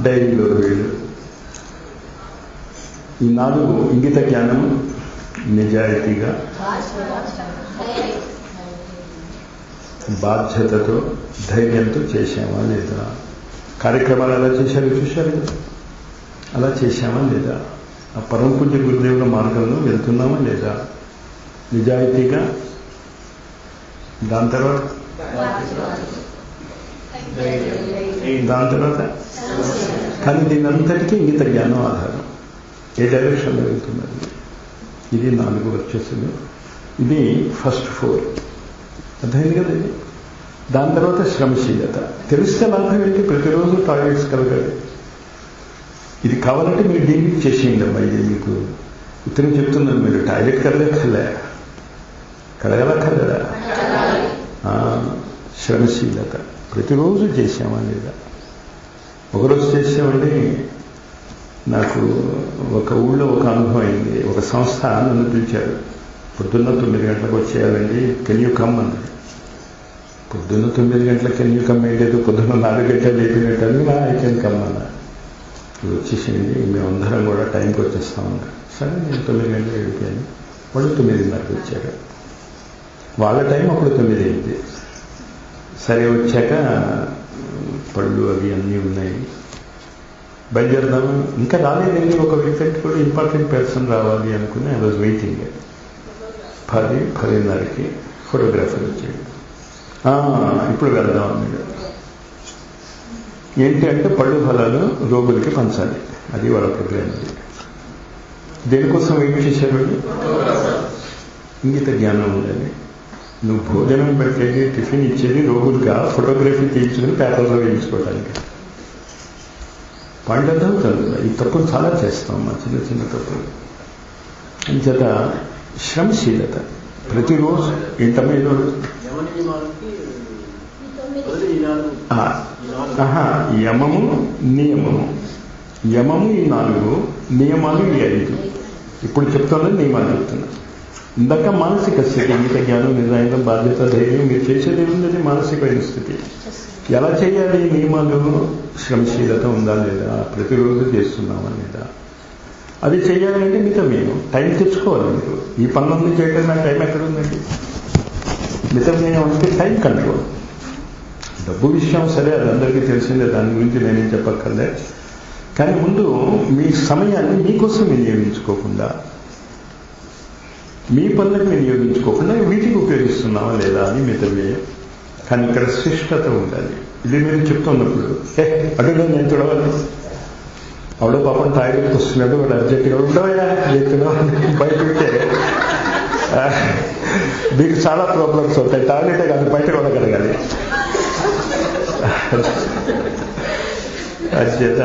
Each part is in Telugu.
డైరీలో వేలు ఈ నాలుగు ఇంగిత జ్ఞానము నిజాయితీగా బాధ్యతతో ధైర్యంతో చేశామా లేదా కార్యక్రమాలు ఎలా చేశారో చూశారు కదా అలా చేశామా లేదా ఆ పరమ పూజ్య గురుదేవుల మార్గంలో వెళ్తున్నామా లేదా నిజాయితీగా దాని తర్వాత దాని తర్వాత కానీ దీని అంతటికీ ఇంగిత జ్ఞానం ఆధారం ఏ డైరెక్షన్లో వెళ్తున్నారు ఇది నాలుగు వచ్చేసింది ఇది ఫస్ట్ ఫోర్ అర్థమైంది కదా ఇది దాని తర్వాత శ్రమశీలత తెలిస్తే లాభం ఏంటి ప్రతిరోజు టాయిలెట్స్ కలగాలి ఇది కావాలంటే మీరు డీలింగ్ చేసేయండి అమ్మా ఇది మీకు ఇతను చెప్తున్నారు మీరు టాయిలెట్ కలగక్కర్లే కడగలక్కర్లేదా శ్రమశీలత ప్రతిరోజు చేసామా లేదా ఒకరోజు చేసామండి నాకు ఒక ఊళ్ళో ఒక అనుభవం అయింది ఒక సంస్థ నన్ను పిలిచారు పొద్దున్న తొమ్మిది గంటలకు వచ్చేయాలండి కెన్ యూ కమ్ అన్నది పొద్దున్న తొమ్మిది గంటలకు కెన్ యూ కమ్ ఏంటేదో పొద్దున్న నాలుగు గంటలు లేపినట్టు నా ఐ కెన్ కమ్ అన్న ఇది వచ్చేసింది మేమందరం కూడా టైంకి వచ్చేస్తామన్నా సరే నేను తొమ్మిది గంటలకు వెళ్ళిపోయాను వాళ్ళు తొమ్మిదిన్నరకు వచ్చారు వాళ్ళ టైం అప్పుడు తొమ్మిది అయింది సరే వచ్చాక పళ్ళు అవి అన్నీ ఉన్నాయి బయలుదేరదాము ఇంకా రాలేదండి ఒక వీకెండ్ కూడా ఇంపార్టెంట్ పర్సన్ రావాలి అనుకుని ఐ వాజ్ వెయిటింగ్ పది పదిన్నరకి ఫోటోగ్రాఫర్ వచ్చాడు ఇప్పుడు వెళ్దాం అన్నాడు ఏంటి అంటే పళ్ళు ఫలాలు రోగులకి పంచాలి అది వాళ్ళ ప్రోగ్రామ్ అది దేనికోసం వెయిట్ చేశారు ఇంగిత జ్ఞానం ఉందని నువ్వు భోజనం పెట్టేది టిఫిన్ ఇచ్చేది రోగులుగా ఫోటోగ్రఫీ తీయించుకుని పేపర్లో వేయించుకోవడానికి పాయింట్ అర్థమవుతుంది ఈ తప్పులు చాలా చేస్తాం మా చిన్న చిన్న తప్పులు అంచేత శ్రమశీలత ప్రతిరోజు ఇంటమే యమము నియమము యమము ఈ నాలుగు నియమాలు ఈ ఐదు ఇప్పుడు చెప్తున్నది నియమాలు చెప్తున్నా ఇందాక మానసిక స్థితి ఇంగిత జ్ఞానం నిజాయితం బాధ్యత ధైర్యం మీరు చేసేది ఉంది మానసికమైన స్థితి ఎలా చేయాలి నియమాలు శ్రమశీలత ఉందా లేదా ప్రతిరోజు చేస్తున్నామా లేదా అది చేయాలంటే మిగతా మేము టైం తెచ్చుకోవాలి మీరు ఈ పనులన్నీ చేయడం నాకు టైం ఎక్కడ ఉందండి మితవ్యయం అంటే టైం కంట్రోల్ డబ్బు విషయం సరే అది అందరికీ తెలిసిందే దాని గురించి నేనేం చెప్పక్కర్లే కానీ ముందు మీ సమయాన్ని మీకోసం వినియోగించుకోకుండా మీ పనులకు వినియోగించుకోకుండా వీటికి ఉపయోగిస్తున్నావా లేదా అని మితవ్యయం కానీ ఇక్కడ శిష్టత ఉండాలి ఇది మీరు చెప్తున్నప్పుడు ఏ అడుగులో నేను తుడవాలి ఆవిడ పాపం టాయిలెట్కి వస్తున్నాడు వాడు అర్జెంట్గా ఉండవయా ఎత్తులో బయట ఉంటే మీకు చాలా ప్రాబ్లమ్స్ అవుతాయి టాయిలెటే కాదు బయట కూడా కలగాలి అధ్యత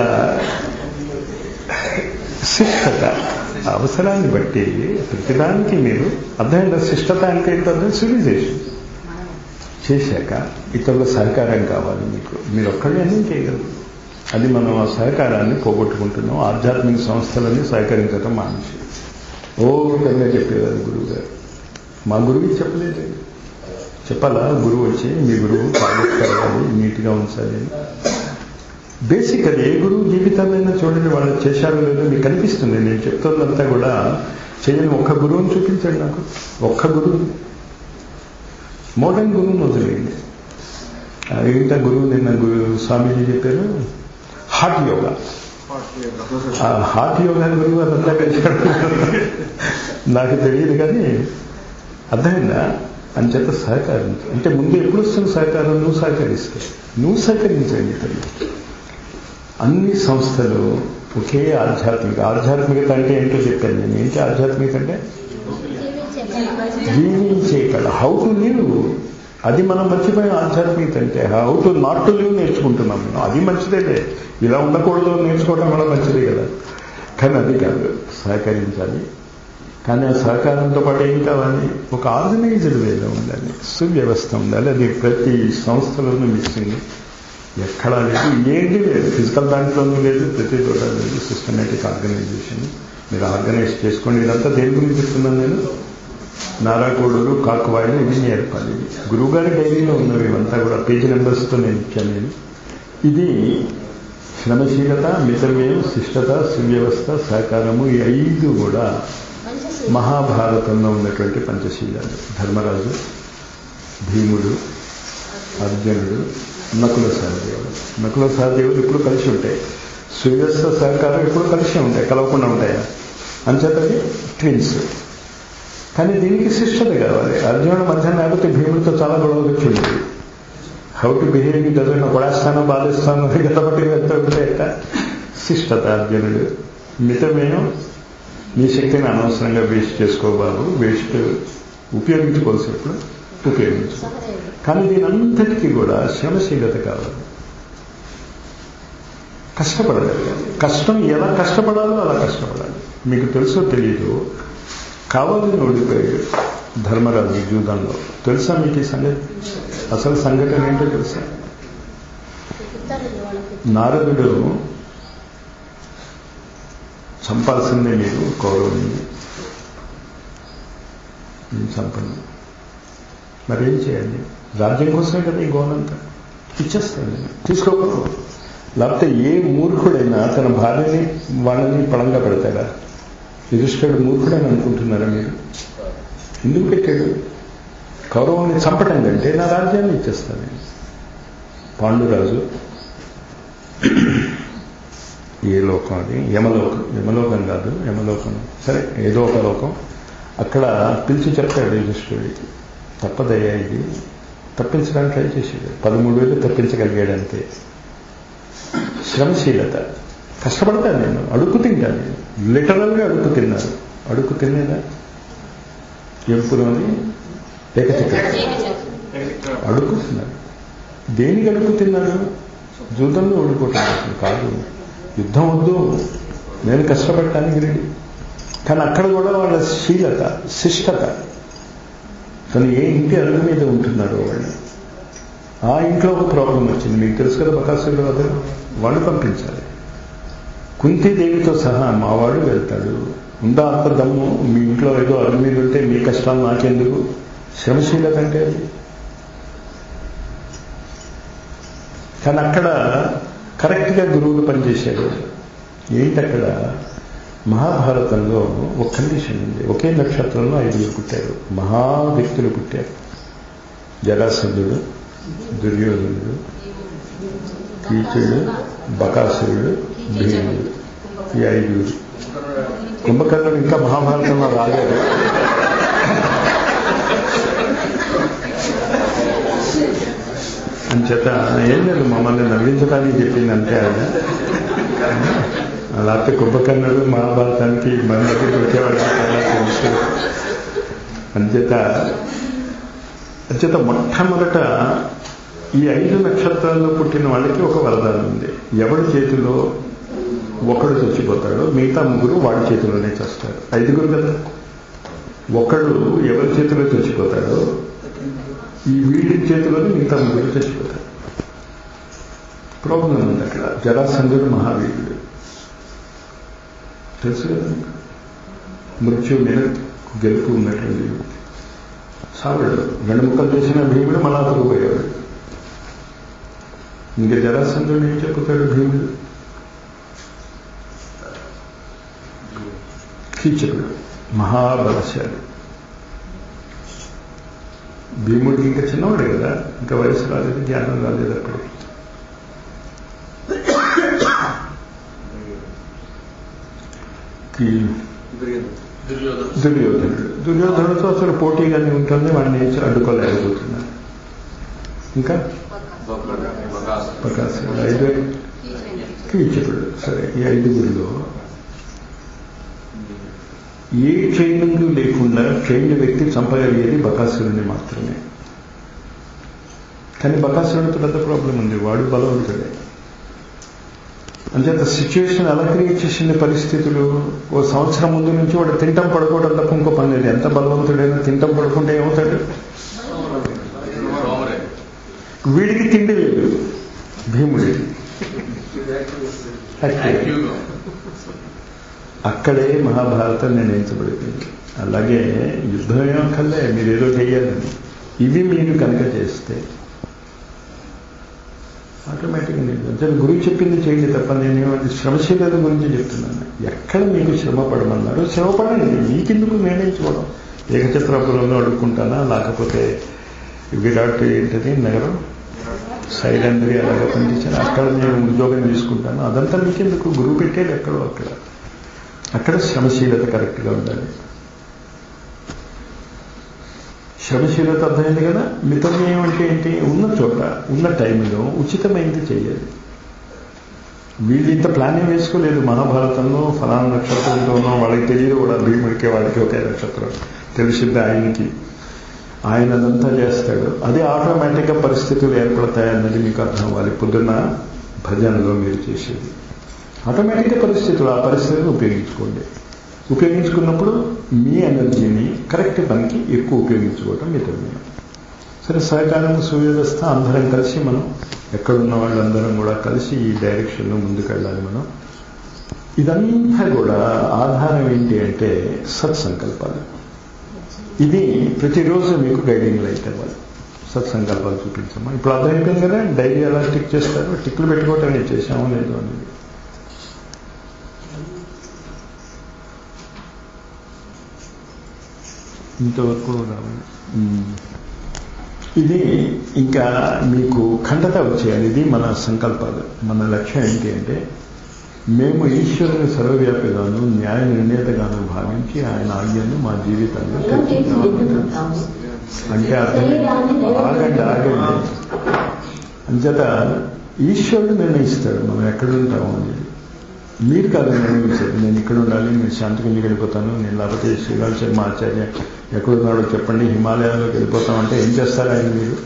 శిష్టత అవసరాన్ని బట్టి ప్రతిదానికి మీరు అర్థమైందా శిష్టత అంటే ఏంటంటే సివిలైజేషన్ చేశాక ఇతరుల సహకారం కావాలి మీకు మీరు ఒక్కడే అన్నీ చేయగలరు అది మనం ఆ సహకారాన్ని పోగొట్టుకుంటున్నాం ఆధ్యాత్మిక సంస్థలని సహకరించడం మానేసి ఓ విధంగా చెప్పేవారు గురువు గారు మా గురువుకి చెప్పలేదు చెప్పాలా గురువు వచ్చి మీ గురువు టాయిలెట్ కలగాలి నీట్గా ఉంచాలి అని బేసిక్ అది ఏ గురువు జీవితాలైనా చూడండి వాళ్ళు చేశారో లేదో మీకు కనిపిస్తుంది నేను చెప్తున్నంతా కూడా చేయని ఒక్క గురువుని చూపించండి నాకు ఒక్క గురువు మోడర్న్ గురువుని వదిలేయండి ఏంటా గురువు నిన్న గురు స్వామీజీ చెప్పారు హార్ట్ యోగా హార్ట్ యోగా గురువు అదంతా కలిసాడు నాకు తెలియదు కానీ అర్థమైందా అంచేత సహకరించు అంటే ముందు ఎప్పుడు వస్తుంది సహకారం నువ్వు సహకరిస్తే నువ్వు సహకరించండి తల్లి అన్ని సంస్థలు ఒకే ఆధ్యాత్మిక ఆధ్యాత్మికత అంటే ఏంటో చెప్పాను నేను ఏంటి ఆధ్యాత్మిక అంటే జీవించే కళ హౌ టు లివ్ అది మనం మర్చిపోయిన ఆధ్యాత్మికత అంటే how to not to live నేర్చుకుంటున్నాం మనం అది మంచిదేలే ఇలా ఉండకూడదు నేర్చుకోవడం కూడా మంచిదే కదా కానీ అది కాదు సహకరించాలి కానీ ఆ సహకారంతో పాటు ఏం కావాలి ఒక ఆర్గనైజ్డ్ వేలో ఉండాలి సువ్యవస్థ ఉండాలి అది ప్రతి సంస్థలోనూ మిస్సింగ్ ఎక్కడా లేదు ఏంటి లేదు ఫిజికల్ దాంట్లోనూ లేదు ప్రతి చోట లేదు సిస్టమేటిక్ ఆర్గనైజేషన్ మీరు ఆర్గనైజ్ చేసుకోండి ఇదంతా దేని గురించి చెప్తున్నాను నేను నారాకోడూరు కాకువాయిలు ఇవి నేర్పాలి గురువుగారి డైరీలో ఉన్నవి ఇవంతా కూడా పేజీ నెంబర్స్తో నేను ఇచ్చాను నేను ఇది శ్రమశీలత మితవ్యయం శిష్టత సువ్యవస్థ సహకారము ఈ ఐదు కూడా మహాభారతంలో ఉన్నటువంటి పంచశీలాలు ధర్మరాజు భీముడు అర్జునుడు నకుల సహదేవుడు నకుల సహదేవుడు ఇప్పుడు కలిసి ఉంటాయి సువ్యవస్థ సహకారం ఇప్పుడు కలిసి ఉంటాయి కలవకుండా ఉంటాయా అంచేతది ట్విన్స్ కానీ దీనికి శిష్టత కావాలి అర్జునుడు మధ్య లేకపోతే భీముడితో చాలా గొడవలు వచ్చి ఉండేది హౌ టు బిహేవ్ ఈ డజన్ కొడాస్తాను బాధిస్తాను గతపట్టి వెళ్తూ ఉంటే శిష్టత అర్జునుడు మితమేను నీ శక్తిని అనవసరంగా వేస్ట్ చేసుకో బాబు వేస్ట్ ఉపయోగించుకోవాల్సినప్పుడు ఉపయోగించు కానీ దీని అంతటికీ కూడా శ్రమశీలత కావాలి కష్టపడాలి కష్టం ఎలా కష్టపడాలో అలా కష్టపడాలి మీకు తెలుసో తెలియదు కావాలని ఓడిపోయాడు ధర్మరాజు జూదంలో తెలుసా మీకు ఈ సంగతి అసలు సంఘటన ఏంటో తెలుసా నారదుడు చంపాల్సిందే మీరు కౌరవుని నేను చంపండి మరి ఏం చేయాలి రాజ్యం కోసమే కదా ఈ గోనంతా ఇచ్చేస్తాను నేను తీసుకోకూడదు లేకపోతే ఏ మూర్ఖుడైనా తన భార్యని వాళ్ళని పడంగా పెడతాడా యుధిష్ఠుడు మూర్ఖుడని అనుకుంటున్నారా మీరు ఎందుకు పెట్టాడు కౌరవుని చంపటం కంటే నా రాజ్యాన్ని ఇచ్చేస్తాను నేను పాండురాజు ఏ లోకం అది యమలోకం యమలోకం కాదు యమలోకం సరే ఏదో ఒక లోకం అక్కడ పిలిచి చెప్తాడు యుధిష్ఠుడికి తప్పదయ్యా ఇది తప్పించడానికి ట్రై చేసాడు పదమూడు వేలు తప్పించగలిగాడు అంతే శ్రమశీలత కష్టపడతాను నేను అడుగు తింటాను నేను లిటరల్గా అడుగు తిన్నారు అడుగు తినేదా ఎప్పుడోని ఏకచక్ర అడుగుతున్నారు దేనికి అడుగు తిన్నారు జూదంలో ఓడిపోతున్నారు కాదు యుద్ధం వద్దు నేను కష్టపడటానికి రెడీ కానీ అక్కడ కూడా వాళ్ళ శీలత శిష్టత తను ఏ ఇంటి అడుగు మీద ఉంటున్నాడో వాళ్ళు ఆ ఇంట్లో ఒక ప్రాబ్లం వచ్చింది మీకు తెలుసు కదా బకాసులు అదే వాళ్ళు పంపించాలి కుంతీదేవితో సహా మావాడు వెళ్తాడు ఉందా అంత దమ్ము మీ ఇంట్లో ఏదో అడుగు మీద ఉంటే మీ కష్టాలు నాకెందుకు శ్రమశీలత అంటే అది కానీ అక్కడ కరెక్ట్గా గురువులు పనిచేశాడు ఏంటి అక్కడ మహాభారతంలో ఒక కండిషన్ ఉంది ఒకే నక్షత్రంలో ఐదుగురు పుట్టారు మహా వ్యక్తులు పుట్టారు జరాసంధుడు దుర్యోధనుడు కీచుడు బకాసురుడు భీముడు ఈ ఐదుగురు కుంభకర్ణుడు ఇంకా మహాభారతంలో రాలేదు అంచేత ఏం లేదు మమ్మల్ని నవ్వించడానికి చెప్పింది అంతే ఆయన లేకపోతే కుంభకర్ణుడు మహాభారతానికి మనకి వచ్చేవాడు తెలుసు అంచేత అంచేత మొట్టమొదట ఈ ఐదు నక్షత్రాల్లో పుట్టిన వాళ్ళకి ఒక వరదానం ఉంది ఎవడి చేతిలో ఒకడు చచ్చిపోతాడో మిగతా ముగ్గురు వాడి చేతిలోనే చేస్తారు ఐదుగురు కదా ఒకడు ఎవరి చేతిలో చచ్చిపోతాడో ఈ వీడి చేతిలోనే మిగతా ముగ్గురు చచ్చిపోతారు ప్రాబ్లం ఉంది అక్కడ జరాసంధుడు మహావీరుడు తెలుసు కదా మృత్యు మీద గెలుపు ఉన్నటువంటి సావుడు రెండు ముక్కలు చేసిన భీముడు మలాతకు పోయాడు ఇంకా జరాసంధుడు ఏం చెప్పుతాడు భీముడు కీచకుడు మహాబలశాలి భీముడికి ఇంకా చిన్నవాడు కదా ఇంకా వయసు రాలేదు జ్ఞానం రాలేదు అప్పుడు దుర్యోధనుడు దుర్యోధనుడితో అసలు పోటీగానే ఉంటుంది వాడిని ఏం అడ్డుకోలేకపోతున్నారు ఇంకా ప్రకాశం ఐదు కీచకుడు సరే ఈ ఐదుగురిలో ఏ ట్రైనింగ్ లేకుండా ట్రైన్డ్ వ్యక్తి చంపగలిగేది బకాసురుని మాత్రమే కానీ బకాసురుడితో పెద్ద ప్రాబ్లం ఉంది వాడు బలవంతుడే అంచేత సిచ్యువేషన్ ఎలా క్రియేట్ చేసింది పరిస్థితులు ఓ సంవత్సరం ముందు నుంచి వాడు తింటం పడుకోవడం తప్ప ఇంకో పని లేదు ఎంత బలవంతుడైనా తింటం పడుకుంటే ఏమవుతాడు వీడికి తిండి లేదు భీముడికి అక్కడే మహాభారతం నిర్ణయించబడిపోయింది అలాగే యుద్ధం ఏమక్కర్లే మీరేదో చేయాలని ఇవి మీరు కనుక చేస్తే ఆటోమేటిక్గా నేను అంటే గురువు చెప్పింది చేయండి తప్ప నేను అది శ్రమశీలత గురించి చెప్తున్నాను ఎక్కడ మీకు శ్రమ పడమన్నారు శ్రమ పడండి మీకెందుకు నిర్ణయించుకోవడం ఏకచత్రాపురంలో అడుక్కుంటానా లేకపోతే విరాట్ ఏంటది నగరం సైలంద్రి అలాగే పనిచేశాను అక్కడ నేను ఉద్యోగం తీసుకుంటాను అదంతా మీకెందుకు గురువు పెట్టేది ఎక్కడో అక్కడ అక్కడ శ్రమశీలత కరెక్ట్గా ఉండాలి శ్రమశీలత అర్థమైంది కదా మితవ్యయం అంటే ఏంటి ఉన్న చోట ఉన్న టైంలో ఉచితమైంది చేయాలి వీళ్ళు ఇంత ప్లాన్ ఏం వేసుకోలేదు మహాభారతంలో ఫలానా నక్షత్రంతోనో వాళ్ళకి తెలియదు కూడా భీముడికి వాడికి ఒకే నక్షత్రం తెలిసింది ఆయనకి ఆయన అదంతా చేస్తాడు అదే ఆటోమేటిక్గా పరిస్థితులు ఏర్పడతాయన్నది మీకు అర్థం అవ్వాలి పొద్దున్న భజనలో మీరు చేసేది ఆటోమేటిక్గా పరిస్థితులు ఆ పరిస్థితిని ఉపయోగించుకోండి ఉపయోగించుకున్నప్పుడు మీ ఎనర్జీని కరెక్ట్ పనికి ఎక్కువ ఉపయోగించుకోవటం మీ నిర్ణయం సరే సహకారం సువ్యవస్థ అందరం కలిసి మనం ఎక్కడున్న వాళ్ళందరం కూడా కలిసి ఈ డైరెక్షన్లో ముందుకు వెళ్ళాలి మనం ఇదంతా కూడా ఆధారం ఏంటి అంటే సత్సంకల్పాలు ఇది ప్రతిరోజు మీకు గైడింగ్ లైట్ అవ్వాలి సత్సంకల్పాలు చూపించమ్మా ఇప్పుడు అర్థమైపోయింది కదా డైరీ ఎలా టిక్ చేస్తారు టిక్లు పెట్టుకోవటమే చేసామో లేదో అనేది ఇంతవరకు రావాలి ఇది ఇంకా మీకు ఖండత వచ్చేయాలి ఇది మన సంకల్పాలు మన లక్ష్యం ఏంటి అంటే మేము ఈశ్వరుని సర్వవ్యాపిగాను న్యాయ నిర్ణేతగాను భావించి ఆయన ఆజ్ఞను మా జీవితంలో తెచ్చుకుంటాము అంటే అర్థం ఆగండి ఆగండి అంచేత ఈశ్వరుడు నిర్ణయిస్తాడు మనం ఎక్కడుంటాము అనేది మీరు కాదు నిర్ణయించారు నేను ఇక్కడ ఉండాలి నేను శాంతికుంజకి వెళ్ళిపోతాను నేను లేకపోతే శ్రీరామ్ శర్మ ఆచార్య ఎక్కడున్నాడో చెప్పండి హిమాలయాల్లోకి వెళ్ళిపోతామంటే ఏం చేస్తారు ఆయన మీరు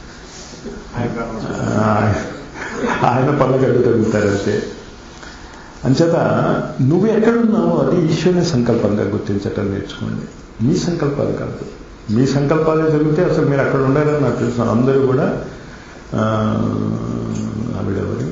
ఆయన పళ్ళగడ్డు తగ్గుతారంటే అంచేత నువ్వు ఎక్కడున్నావో అది ఈశ్వరుని సంకల్పంగా గుర్తించటం నేర్చుకోండి మీ సంకల్పాలు కాదు మీ సంకల్పాలే జరిగితే అసలు మీరు అక్కడ ఉండాలని నాకు తెలుసు అందరూ కూడా ఆవిడెవరు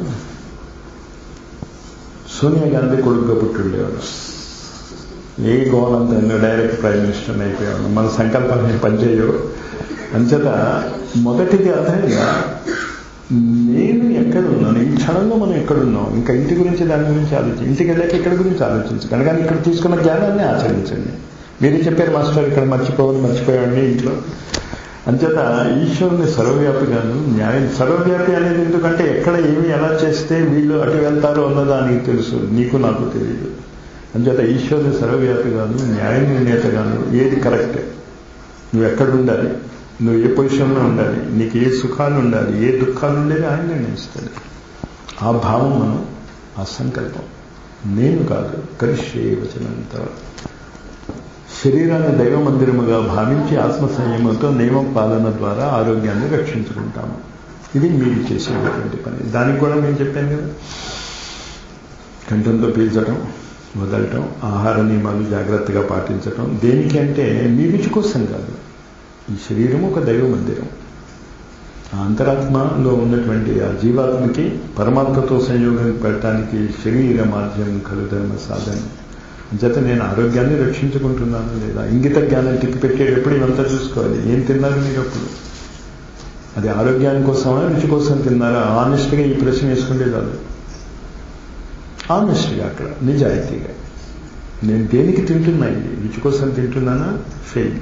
సోనియా గాంధీ కొడుకుగా పుట్టిండేవాడు ఏ గోలంతా డైరెక్ట్ ప్రైమ్ మినిస్టర్ అయిపోయాడు మన సంకల్పాన్ని పనిచేయవు అంచేత మొదటిది అర్థంగా నేను ఎక్కడున్నాను ఈ క్షణంలో మనం ఎక్కడున్నాం ఇంకా ఇంటి గురించి దాని గురించి ఆలోచించి ఇంటికి వెళ్ళాక ఇక్కడ గురించి ఆలోచించకండి కానీ ఇక్కడ తీసుకున్న జ్ఞానాన్ని ఆచరించండి మీరే చెప్పారు మాస్టర్ ఇక్కడ మర్చిపోవాలి మర్చిపోయాడిని ఇంట్లో అంచేత ఈశ్వరుని సర్వవ్యాపిగాను న్యాయం సర్వవ్యాపి అనేది ఎందుకంటే ఎక్కడ ఏమి ఎలా చేస్తే వీళ్ళు అటు వెళ్తారో అన్నదానికి తెలుసు నీకు నాకు తెలియదు అంచేత ఈశ్వరుని సర్వవ్యాపిగాను న్యాయ నిర్ణేతగాను ఏది కరెక్ట్ నువ్వు ఎక్కడ ఉండాలి నువ్వు ఏ పొజిషన్లో ఉండాలి నీకు ఏ సుఖాలు ఉండాలి ఏ దుఃఖాలు ఉండేది ఆయన నిర్ణయిస్తాడు ఆ భావం మనం ఆ సంకల్పం నేను కాదు కలిసే వచనంత శరీరాన్ని దైవ మందిరముగా భావించి ఆత్మ సంయమంతో నియమ పాలన ద్వారా ఆరోగ్యాన్ని రక్షించుకుంటాము ఇది మీరు చేసేటటువంటి పని దానికి కూడా నేను చెప్పాను కదా కంఠంతో పీల్చడం వదలటం ఆహార నియమాలు జాగ్రత్తగా పాటించటం దేనికంటే మీ రుచి కోసం కాదు ఈ శరీరం ఒక దైవ మందిరం ఆ అంతరాత్మలో ఉన్నటువంటి ఆ జీవాత్మకి పరమాత్మతో సంయోగం పెట్టడానికి శరీర మాధ్యం కలు ధర్మ సాధన జత నేను ఆరోగ్యాన్ని రక్షించుకుంటున్నాను లేదా ఇంగిత జ్ఞానం టిక్కి పెట్టేటప్పుడు ఇవంతా చూసుకోవాలి ఏం తిన్నారు మీరు అప్పుడు అది ఆరోగ్యాని కోసమా రుచి కోసం తిన్నారా ఆనెస్ట్గా ఈ ప్రశ్న వేసుకుంటే కాదు ఆనెస్ట్గా అక్కడ నిజాయితీగా నేను దేనికి తింటున్నా ఇది రుచి కోసం తింటున్నానా ఫెయిల్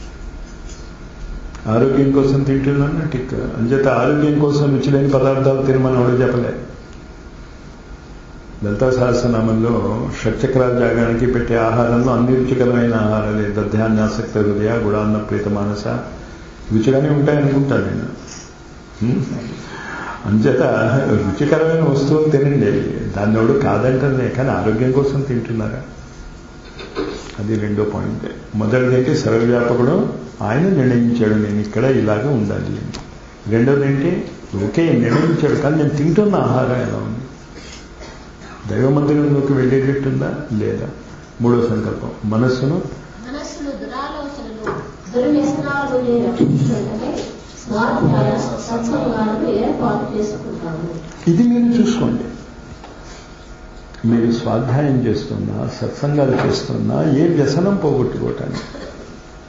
ఆరోగ్యం కోసం తింటున్నానా టిక్ అంచేత ఆరోగ్యం కోసం రుచి లేని పదార్థాలు తినమని ఎవరు చెప్పలే లలితా సహస్రనామంలో షట్చక్రాల జాగానికి పెట్టే ఆహారంలో అన్ని రుచికరమైన ఆహారాలే దధ్యాన్యాసక్త హృదయ గుడాన్న ప్రీత మానస రుచిగానే ఉంటాయనుకుంటాను నేను అంచేత రుచికరమైన వస్తువులు తినండి దాన్ని ఎవడు కాదంటే కానీ ఆరోగ్యం కోసం తింటున్నారా అది రెండో పాయింట్ మొదటిదైతే సర్వవ్యాపకుడు ఆయన నిర్ణయించాడు నేను ఇక్కడ ఇలాగే ఉండాలి అని రెండోది ఏంటి ఓకే నిర్ణయించాడు కానీ నేను తింటున్న ఆహారం ఎలా ఉంది దైవ మందిరంలోకి వెళ్ళేటట్టుందా లేదా మూడో సంకల్పం మనస్సును మనస్సును దురాలోచనలు దుర్వ్యసనాలు రక్షించుకుంటే స్వాధ్యాయ సత్సంగాలను ఏర్పాటు చేసుకుంటాము ఇది మీరు చూసుకోండి మీరు స్వాధ్యాయం చేస్తున్నా సత్సంగాలు చేస్తున్నా ఏ వ్యసనం పోగొట్టుకోవటానికి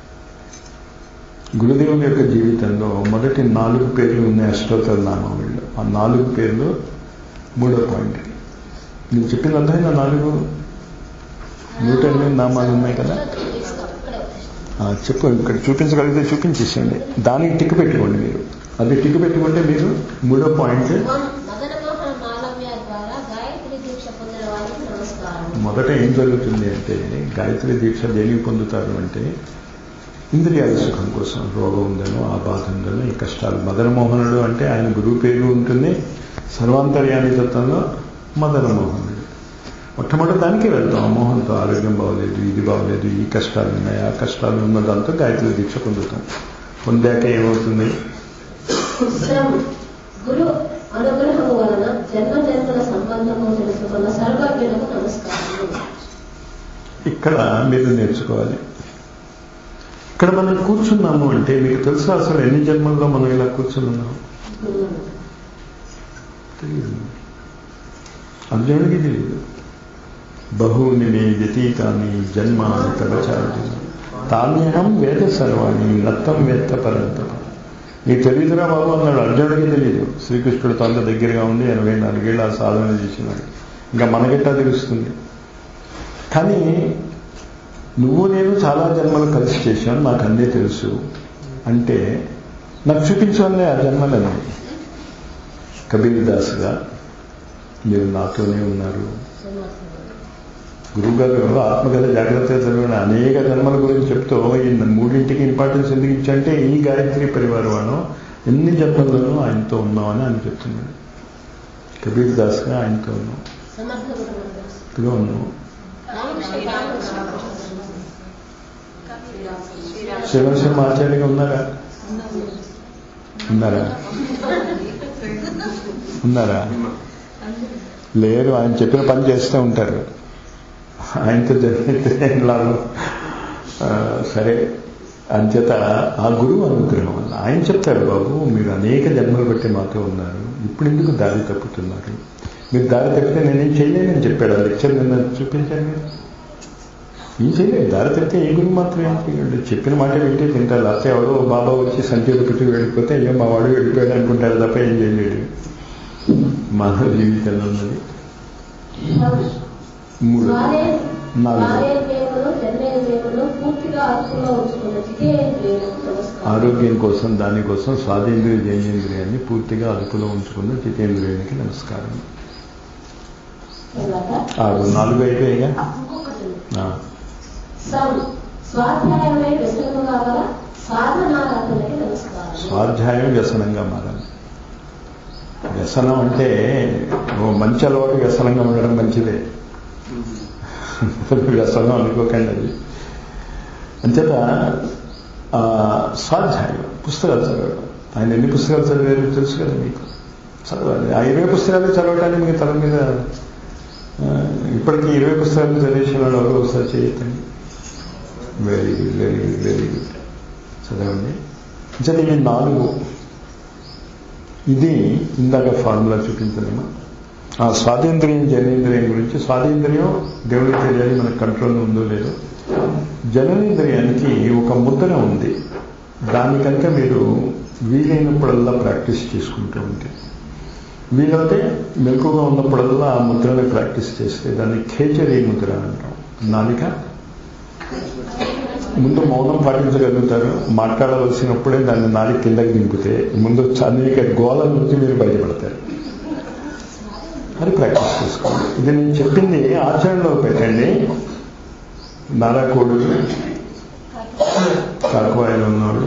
గురుదేవుని యొక్క జీవితంలో మొదటి నాలుగు పేర్లు ఉన్నాయి అష్టోత్తర నామావళిలో ఆ నాలుగు పేర్లు మూడో పాయింట్ నేను చెప్పింది అర్థమైందా నాలుగు నూట ఎనిమిది నామాలు ఉన్నాయి కదా ఇక్కడే ఆ, చెప్పు ఇక్కడ చూపించగలిగితే చూపించేసేయండి దానికి టిక్ పెట్టుకోండి మీరు అది టిక్ పెట్టుకుంటే మీరు మూడో పాయింట్ మదన మోహన మాలవ్య ద్వారా గాయత్రి దీక్ష పొందిన వారికి నమస్కారం మొదట ఏం జరుగుతుంది అంటే గాయత్రి దీక్ష దేనికి పొందుతారు అంటే ఇంద్రియాల సుఖం కోసం రోగం ఉందనో ఆ బాధ ఉందనో ఈ కష్టాలు మదన మోహనుడు అంటే ఆయన గురువు పేరు ఉంటుంది సర్వాంతర్యామి తత్వంలో మదన మోహనుడు మొట్టమొదటి దానికి వెళ్తాం ఆ మోహన్తో ఆరోగ్యం బాగోలేదు ఇది బాగోలేదు ఈ కష్టాలు ఉన్నాయి ఆ కష్టాలు ఉన్న దాంతో గాయత్రి దీక్ష పొందుతాం పొందాక ఏమవుతుంది శ్రమ గురు అనుగ్రహం వలన జన్మ జన్మల సంబంధము తెలుసుకున్న సర్వజ్ఞులకు నమస్కారం ఇక్కడ మీరు నేర్చుకోవాలి ఇక్కడ మనం కూర్చున్నాము అంటే మీకు తెలుసా అసలు ఎన్ని జన్మల్లో మనం ఇలా కూర్చున్నాము తెలియదు అర్జునుడికి తెలియదు బహూని మే వ్యతీతాన్ని జన్మాని తలచార్జున తాన్యహం వేద సర్వాణి నత్తం వేత్త పరంతం నీకు తెలియదురా బాబు అన్నాడు అర్జునుడికి తెలియదు శ్రీకృష్ణుడితో అంత దగ్గరగా ఉండి ఎనభై నాలుగేళ్ళు ఆ సాధన చేసినాడు ఇంకా మనకెట్టా తెలుస్తుంది కానీ నువ్వు నేను చాలా జన్మలు కలిసి చేశాను నాకు అన్నీ తెలుసు అంటే నాకు చూపించవల్లే ఆ జన్మలన్నీ కబీర్ దాస్గా మీరు నాతోనే ఉన్నారు గురువుగారు ఆత్మకథ జాగ్రత్తగా చదివిన అనేక జన్మల గురించి చెప్తూ ఈ మూడింటికి ఇంపార్టెన్స్ ఎందుకు ఇచ్చంటే ఈ గాయత్రి పరివారం వాడు ఎన్ని జన్మల్లోనూ ఆయనతో ఉన్నామని ఆయన చెప్తున్నాడు కబీర్ దాస్గా ఆయనతో ఉన్నాం సమర్థ ఉన్నాం శివశర్మ ఆచార్యగా ఉన్నారా ఉన్నారా ఉన్నారా లేరు ఆయన చెప్పిన పని చేస్తూ ఉంటారు ఆయనతో జరిగితే ఏం లాభం ఆ, సరే అంచేత ఆ గురువు అనుగ్రహం వల్ల ఆయన చెప్తాడు బాబు మీరు అనేక జన్మలు బట్టి మాతో ఉన్నారు ఇప్పుడు ఎందుకు దారి తప్పుతున్నారు మీరు దారి తప్పితే నేనేం చేయలేనని చెప్పాడు ఆ లెక్చర్ నిన్న చూపించాను కదా ఏం చేయలేదు దారి తప్పితే ఏ గురువు మాత్రం ఏం చేయగలడు చెప్పిన మాట వింటే తింటారు లేకపోతే ఎవరో బాబా వచ్చి సంచేత పెట్టి వెళ్ళిపోతే అయ్యో మా వాడు వెళ్ళిపోయాడు అనుకుంటారు తప్ప ఏం చేయలేడు మానవ జీవితంలో ఉన్నది మూడు నాలుగు స్వాదేంద్రియములు జన్మేంద్రియములు పూర్తిగా అదుపులో ఉంచుకున్న జితేంద్రియులకు నమస్కారం ఆరోగ్యం కోసం దానికోసం స్వాదేంద్రియ జైనేంద్రియాన్ని పూర్తిగా అదుపులో ఉంచుకున్న జితేంద్రియానికి నమస్కారం తర్వాత ఆరు నాలుగు అయిపోయాయిగా ఇంకొకటి ఆ, సం స్వాధ్యాయమే వ్యసనము కాగల సాధనారాధనకి నమస్కారం స్వాధ్యాయం వ్యసనంగా మారాలి వ్యసనం అంటే ఓ మంచి అలవాటు వ్యసనంగా ఉండడం మంచిదే వ్యసనం అనుకోకండి అది అంచేత ఆ, స్వాధ్యాయం పుస్తకాలు చదవడం ఆయన ఎన్ని పుస్తకాలు చదివారు తెలుసు కదా మీకు చదవాలి ఆ ఇరవై పుస్తకాలు చదవడానికి మీకు తల మీద ఆ, ఇప్పటికీ ఇరవై పుస్తకాలు చదివేసిన వాళ్ళు ఎవరో ఒకసారి చేయొద్దండి very good very good very good చదవండి అంచేత ఇవి నాలుగు ఇది ఇందాక ఫార్ములా చూపించలేమా ఆ స్వాతంత్ర్యం జనేంద్రియం గురించి స్వాతంత్ర్యం దేవుడికి తెలియాలి మన కంట్రోల్లో ఉందో లేదో జననేంద్రియానికి ఒక ముద్ర ఉంది దానికంటే మీరు వీలైనప్పుడల్లా ప్రాక్టీస్ చేసుకుంటూ ఉంటే వీలైతే మెలకుగా ఉన్నప్పుడల్లా ఆ ముద్రని ప్రాక్టీస్ చేస్తే దాన్ని ఖేచరీ ముద్ర అంటాం నాలిక ముందు మౌనం పాటించగలుగుతారు మాట్లాడవలసినప్పుడే దాన్ని నాలుగు కిందకి దింపితే ముందు అనేక గోల నుంచి మీరు బయటపడతారు అది ప్రాక్టీస్ చేసుకోండి ఇది నేను చెప్పింది ఆచరణలో పెట్టండి నారాకోడు కాకువాయలు ఉన్నవాళ్ళు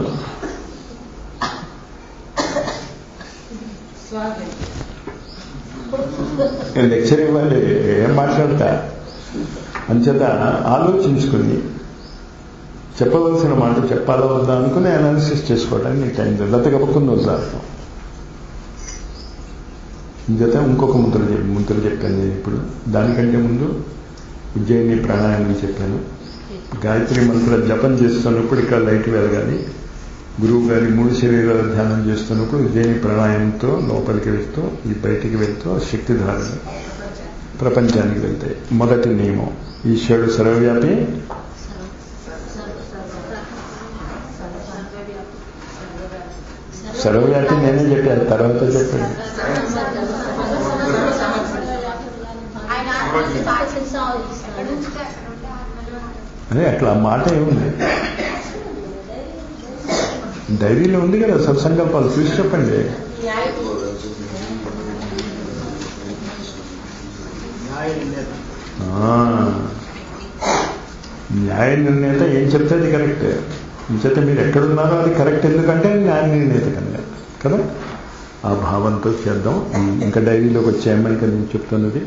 నేను లెక్చర్ ఇవ్వాలి ఏం మాట్లాడతా అంచేత ఆలోచించుకుని చెప్పవలసిన మాట చెప్పాలా వద్దా అనుకుని అనాలిసిస్ చేసుకోవడానికి నీకు టైం లేదు లేకపోతే గబుక్కుని వద్దాడతాం ఇంచేత ఇంకొక ముద్ర చెప్పి ముద్ర చెప్పాను నేను ఇప్పుడు దానికంటే ముందు ఉజ్జయిని ప్రాణాయామం చెప్పాను గాయత్రి మంత్ర జపం చేస్తున్నప్పుడు ఇక్కడ లైట్ వెలగాలి గురువు గారి మూడు శరీరాల ధ్యానం చేస్తున్నప్పుడు ఉజ్జయిని ప్రాణాయామంతో లోపలికి వెళ్తూ ఈ బయటికి వెళ్తూ శక్తిధారణ ప్రపంచానికి వెళ్తాయి మొదటి నియమం ఈశ్వరుడు సర్వవ్యాపి సర్వవ్యాప్తి నేనే చెప్పాను తర్వాత చెప్పండి ఆయన సాగు అదే అట్లా ఆ మాట ఏముంది డైరీలో ఉంది కదా సత్సంకల్పాలు చూసి చెప్పండి ఆ, న్యాయ నిర్ణేత ఏం చెప్తే అది కరెక్ట్ ఇంచేత మీరు ఎక్కడున్నారో అది కరెక్ట్ ఎందుకంటే న్యాయ నిర్ణేత కనుక కదా ఆ భావంతో చేద్దాం ఇంకా డైరీలోకి వచ్చేయమని కదా నేను చెప్తున్నది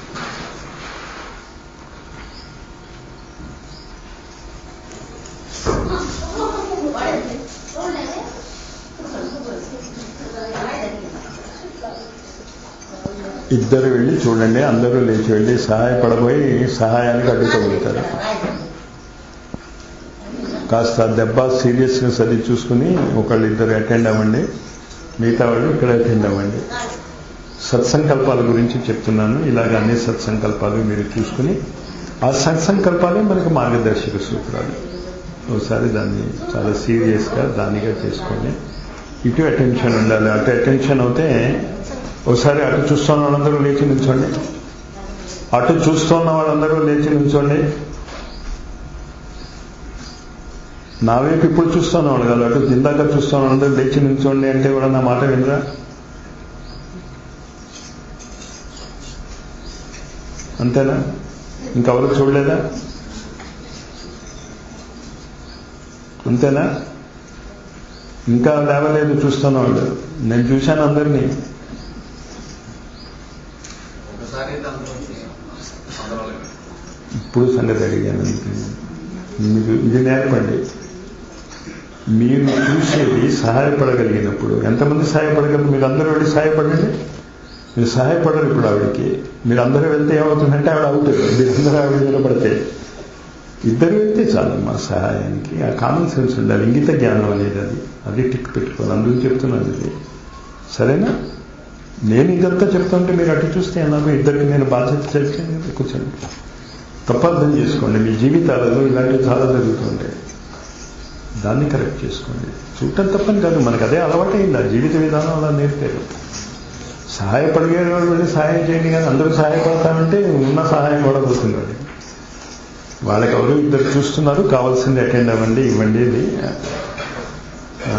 ఇద్దరు వెళ్ళి చూడండి అందరూ లేచి వెళ్ళి సహాయపడబోయి సహాయానికి అడ్డుకోగలుగుతారు కాస్త దెబ్బ సీరియస్నెస్ అది చూసుకుని ఒకళ్ళు ఇద్దరు అటెండ్ అవ్వండి మిగతా వాళ్ళు ఇక్కడ అటెండ్ అవ్వండి సత్సంకల్పాల గురించి చెప్తున్నాను ఇలాగ అన్ని సత్సంకల్పాలు మీరు చూసుకుని ఆ సత్సంకల్పాలే మనకు మార్గదర్శక సూత్రాలు ఒకసారి దాన్ని చాలా సీరియస్గా దానిగా చేసుకోండి ఇటు అటెన్షన్ ఉండాలి అటు అటెన్షన్ అవుతే ఒకసారి అటు చూస్తున్న వాళ్ళందరూ లేచి నిల్చోండి అటు చూస్తున్న వాళ్ళందరూ లేచి నిల్చోండి నా వైపు ఇప్పుడు చూస్తున్న వాళ్ళు కాదు అటు ఇందాక చూస్తున్న వాళ్ళందరూ లేచి నిల్చోండి అంటే కూడా నా మాట వినరా అంతేనా ఇంకెవరు చూడలేదా అంతేనా ఇంకా లేవలేదు చూస్తున్న వాళ్ళు నేను చూశాను అందరినీ ఒకసారి అయితే అందరూ అందరూ ఇప్పుడు సంగతి అడిగాను అందుకే. మీరు ఇది నేర్పండి మీరు చూసేది సహాయపడగలిగినప్పుడు ఎంతమంది సహాయపడగలరు మీరు అందరూ వెళ్ళి సహాయపడండి మీరు సహాయపడరు ఇప్పుడు ఆవిడకి మీరు అందరూ వెళ్తే ఏమవుతుందంటే ఆవిడ అవుట్ మీరు అందరూ ఆవిడ నిలబడితే ఇద్దరు వెళ్తే చాలు మా సహాయానికి ఆ కామన్ సెన్స్ ఉండాలి ఇంగిత జ్ఞానం అనేది అది అది టిక్ పెట్టుకోవాలి అందుకు చెప్తున్నాను ఇది సరేనా నేను ఇదంతా చెప్తుంటే మీరు అటు చూస్తే ఎలాగో ఇద్దరికి నేను బాధ్యత చేస్తే కూర్చోండి తప్పర్థం చేసుకోండి మీ జీవితాలలో ఇలాంటివి చాలా జరుగుతుంటాయి దాన్ని కరెక్ట్ చేసుకోండి చూడటం తప్పని కాదు మనకు అదే అలవాటైంది ఆ జీవిత విధానం అలా నేర్పారు సహాయపడిగే వాళ్ళు వెళ్ళి సహాయం చేయండి కానీ అందరూ సహాయపడతామంటే ఉన్న సహాయం కూడా పోతుంది వాళ్ళకి వాళ్ళకి ఎవరు ఇద్దరు చూస్తున్నారు కావాల్సింది అటెండ్ అవ్వండి ఇవ్వండి ఇది ఆ,